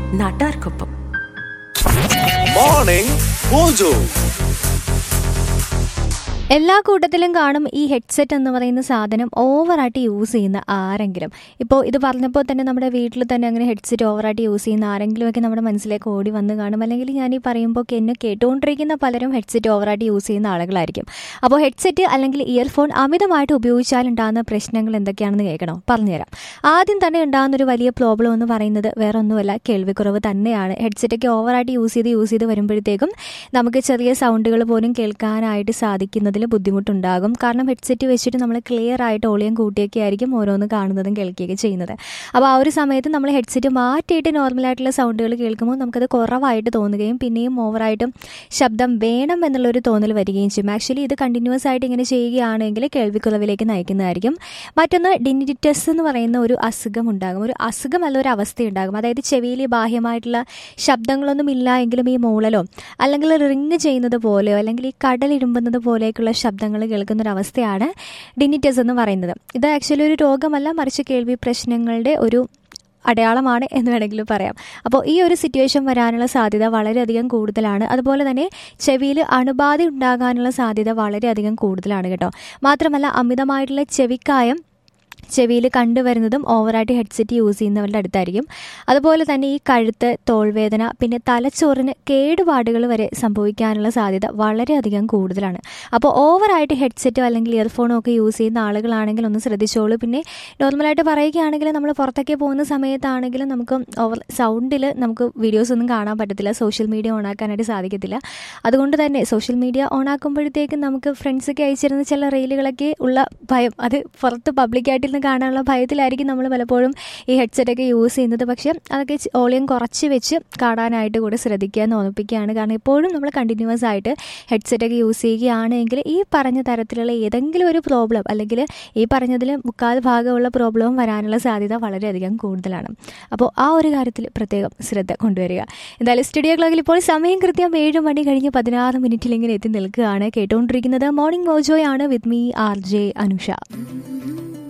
നാട്ടാർക്കൊപ്പം morning mojo എല്ലാ കൂട്ടത്തിലും കാണും ഈ ഹെഡ്സെറ്റ് എന്ന് പറയുന്ന സാധനം ഓവറായിട്ട് യൂസ് ചെയ്യുന്ന ആരെങ്കിലും ഇപ്പോൾ ഇത് പറഞ്ഞപ്പോൾ തന്നെ നമ്മുടെ വീട്ടിൽ തന്നെ അങ്ങനെ ഹെഡ്സെറ്റ് ഓവറായിട്ട് യൂസ് ചെയ്യുന്ന ആരെങ്കിലുമൊക്കെ നമ്മുടെ മനസ്സിലേക്ക് ഓടി വന്ന് കാണും അല്ലെങ്കിൽ ഞാൻ ഈ പറയുമ്പോൾ എന്നെ കേട്ടുകൊണ്ടിരിക്കുന്ന പലരും ഹെഡ്സെറ്റ് ഓവറായിട്ട് യൂസ് ചെയ്യുന്ന ആളുകളായിരിക്കും അപ്പോൾ ഹെഡ്സെറ്റ് അല്ലെങ്കിൽ ഇയർഫോൺ അമിതമായിട്ട് ഉപയോഗിച്ചാലുണ്ടാകുന്ന പ്രശ്നങ്ങൾ എന്തൊക്കെയാണെന്ന് കേൾക്കണോ പറഞ്ഞുതരാം ആദ്യം തന്നെ ഉണ്ടാകുന്ന ഒരു വലിയ പ്രോബ്ലം എന്ന് പറയുന്നത് വേറെ ഒന്നുമല്ല കേൾവിക്കുറവ് തന്നെയാണ് ഹെഡ്സെറ്റൊക്കെ ഓവറായിട്ട് യൂസ് ചെയ്ത് യൂസ് ചെയ്ത് വരുമ്പോഴത്തേക്കും നമുക്ക് ചെറിയ സൗണ്ടുകൾ പോലും കേൾക്കാനായിട്ട് സാധിക്കുന്നതിൽ ബുദ്ധിമുട്ടുണ്ടാകും കാരണം ഹെഡ്സെറ്റ് വെച്ചിട്ട് നമ്മൾ ക്ലിയർ ആയിട്ട് ഓളിയം കൂട്ടിയൊക്കെ ആയിരിക്കും ഓരോന്ന് കാണുന്നതും കേൾക്കുകയൊക്കെ ചെയ്യുന്നത് അപ്പോൾ ആ ഒരു സമയത്ത് നമ്മൾ ഹെഡ്സെറ്റ് മാറ്റിയിട്ട് നോർമലായിട്ടുള്ള സൗണ്ടുകൾ കേൾക്കുമ്പോൾ നമുക്കത് കുറവായിട്ട് തോന്നുകയും പിന്നെയും ഓവറായിട്ടും ശബ്ദം വേണം എന്നുള്ളൊരു തോന്നൽ വരികയും ചെയ്യും ആക്ച്വലി ഇത് കണ്ടിന്യൂസ് ആയിട്ട് ഇങ്ങനെ ചെയ്യുകയാണെങ്കിൽ കേൾവിക്കുറവിലേക്ക് നയിക്കുന്നതായിരിക്കും മറ്റൊന്ന് ഡിനിറ്റിറ്റസ് എന്ന് പറയുന്ന ഒരു അസുഖം ഉണ്ടാകും ഒരു അസുഖമല്ല ഒരു അവസ്ഥയുണ്ടാകും അതായത് ചെവിയിൽ ബാഹ്യമായിട്ടുള്ള ശബ്ദങ്ങളൊന്നും ഇല്ല എങ്കിലും ഈ മൂളലോ അല്ലെങ്കിൽ റിങ് ചെയ്യുന്നത് പോലെയോ അല്ലെങ്കിൽ ഈ കടലിരുമ്പുന്നത് പോലെയൊക്കെയുള്ള ശബ്ദങ്ങൾ കേൾക്കുന്ന ഒരു അവസ്ഥയാണ് ഡിനിറ്റസ് എന്ന് പറയുന്നത് ഇത് ആക്ച്വലി ഒരു രോഗമല്ല മറിച്ച് കേൾവി പ്രശ്നങ്ങളുടെ ഒരു അടയാളമാണ് എന്ന് വേണമെങ്കിൽ പറയാം അപ്പോൾ ഈ ഒരു സിറ്റുവേഷൻ വരാനുള്ള സാധ്യത വളരെയധികം കൂടുതലാണ് അതുപോലെ തന്നെ ചെവിയിൽ അണുബാധ ഉണ്ടാകാനുള്ള സാധ്യത വളരെയധികം കൂടുതലാണ് കേട്ടോ മാത്രമല്ല അമിതമായിട്ടുള്ള ചെവിക്കായം ചെവിയിൽ കണ്ടുവരുന്നതും ഓവറായിട്ട് ഹെഡ്സെറ്റ് യൂസ് ചെയ്യുന്നവരുടെ അടുത്തായിരിക്കും അതുപോലെ തന്നെ ഈ കഴുത്ത് തോൾവേദന പിന്നെ തലച്ചോറിന് കേടുപാടുകൾ വരെ സംഭവിക്കാനുള്ള സാധ്യത വളരെയധികം കൂടുതലാണ് അപ്പോൾ ഓവറായിട്ട് ഹെഡ്സെറ്റോ അല്ലെങ്കിൽ ഇയർഫോണോ ഒക്കെ യൂസ് ചെയ്യുന്ന ആളുകളാണെങ്കിൽ ഒന്ന് ശ്രദ്ധിച്ചോളൂ പിന്നെ നോർമലായിട്ട് പറയുകയാണെങ്കിൽ നമ്മൾ പുറത്തൊക്കെ പോകുന്ന സമയത്താണെങ്കിലും നമുക്ക് ഓവർ സൗണ്ടിൽ നമുക്ക് വീഡിയോസ് ഒന്നും കാണാൻ പറ്റത്തില്ല സോഷ്യൽ മീഡിയ ഓൺ ആക്കാനായിട്ട് സാധിക്കത്തില്ല അതുകൊണ്ട് തന്നെ സോഷ്യൽ മീഡിയ ഓൺ ആക്കുമ്പോഴത്തേക്കും നമുക്ക് ഫ്രണ്ട്സൊക്കെ അയച്ചിരുന്ന ചില റീലുകളൊക്കെ ഉള്ള ഭയം അത് പുറത്ത് പബ്ലിക്കായിട്ട് ഇരുന്ന് കാണാനുള്ള ഭയത്തിലായിരിക്കും നമ്മൾ പലപ്പോഴും ഈ ഹെഡ്സെറ്റൊക്കെ യൂസ് ചെയ്യുന്നത് പക്ഷേ അതൊക്കെ ഓളിയം കുറച്ച് വെച്ച് കാണാനായിട്ട് കൂടെ ശ്രദ്ധിക്കുക എന്ന് ഓർമ്മിപ്പിക്കുകയാണ് കാരണം എപ്പോഴും നമ്മൾ കണ്ടിന്യൂസ് ആയിട്ട് ഹെഡ്സെറ്റൊക്കെ യൂസ് ചെയ്യുകയാണെങ്കിൽ ഈ പറഞ്ഞ തരത്തിലുള്ള ഏതെങ്കിലും ഒരു പ്രോബ്ലം അല്ലെങ്കിൽ ഈ പറഞ്ഞതിൽ മുക്കാൽ ഭാഗമുള്ള പ്രോബ്ലവും വരാനുള്ള സാധ്യത വളരെയധികം കൂടുതലാണ് അപ്പോൾ ആ ഒരു കാര്യത്തിൽ പ്രത്യേകം ശ്രദ്ധ കൊണ്ടുവരിക എന്തായാലും സ്റ്റുഡിയോ ക്ലോക്കിൽ ഇപ്പോൾ സമയം കൃത്യം ഏഴ് മണി കഴിഞ്ഞ് പതിനാറ് മിനിറ്റിൽ ഇങ്ങനെ എത്തി നിൽക്കുകയാണ് കേട്ടുകൊണ്ടിരിക്കുന്നത് മോർണിംഗ് മോജോയാണ് with me R J Anusha